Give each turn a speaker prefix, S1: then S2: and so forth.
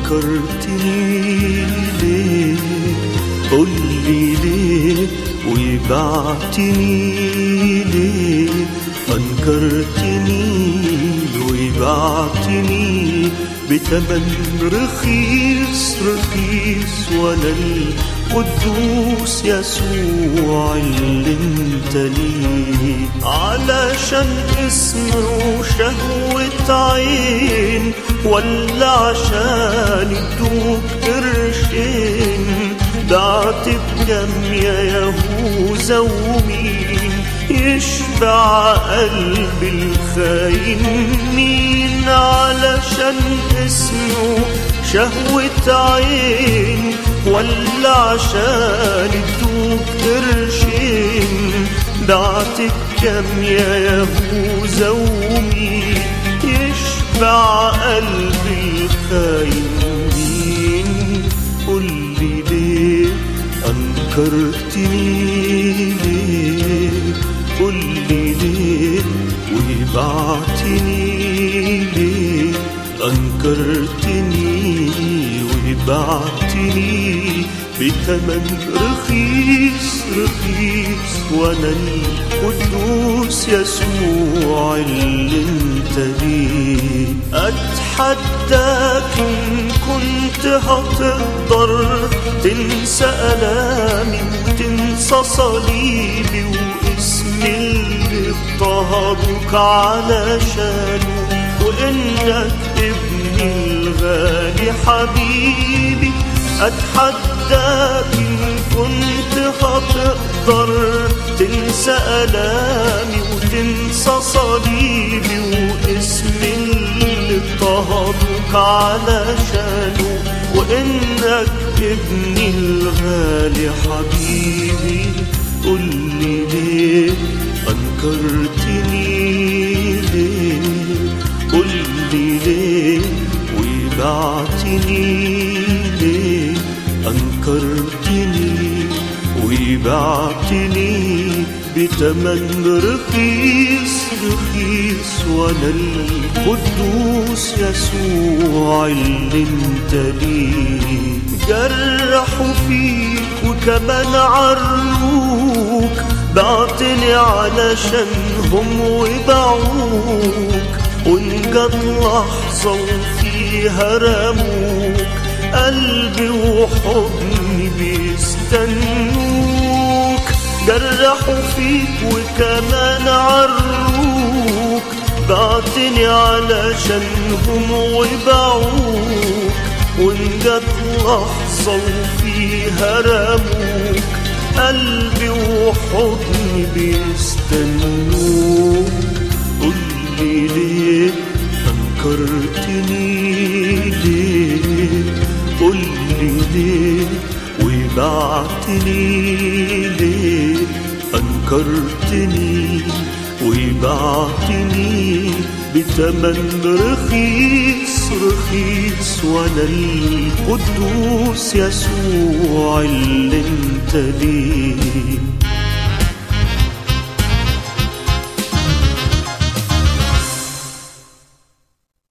S1: أنكرتني ليه قولي ليه وبعتني ليه أنكرتني وبعتني بتمن رخيص رخيص وانا القدوس يسوع اللي انت ليه علشان اسم وشهوة عين ولا عشان ادوك قرشين دعت بكم يا يهوذا ومين يشبع قلب الخاين مين علشان اسمه شهوة عين ولا عشان ادوك قرشين دعت بكم يا يهوذا ومين يشبع قلب الخاين مين قولي ليه أنكرتني ليه قولي ليه وبعتني ليه أنكرتني وبعتني بتمن رخيص رخيص وانا القدوس يسوع اللي انت ليه اتحداك ان كنت هتقدر تنسى الامي وتنسى صليبي واسمي اللي اضطهدوك علشانه وانك ابني الغالي حبيبي اتحداك ان كنت هتقدر تنسى الامي وتنسى صليبي واسمي اللي اضطهدوك علشانه وانك ابني الغالي حبيبي قولي ليه انكرتني ليه قولي ليه وبعتني ليه أنكرتني وبعتني بتمن رخيص رخيص وانا القدوس يسوع اللي انت ليه جرحوا فيك وكمان عروك بعتني علشانهم وباعوك وان جت لحظة وفيها رموك قلبي وحضني بيستنوك جرحوا فيك وكمان عروك بعتني علشانهم وباعوك وان جت لحظة وفيها رموك قلبي وحضني بيستنوك قولي ليه أنكرتني ليه قولي ليه وبعتني ليه أنكرتني وبعتني بتمن رخيص رخيص وانا القدوس يسوع اللي انت ليه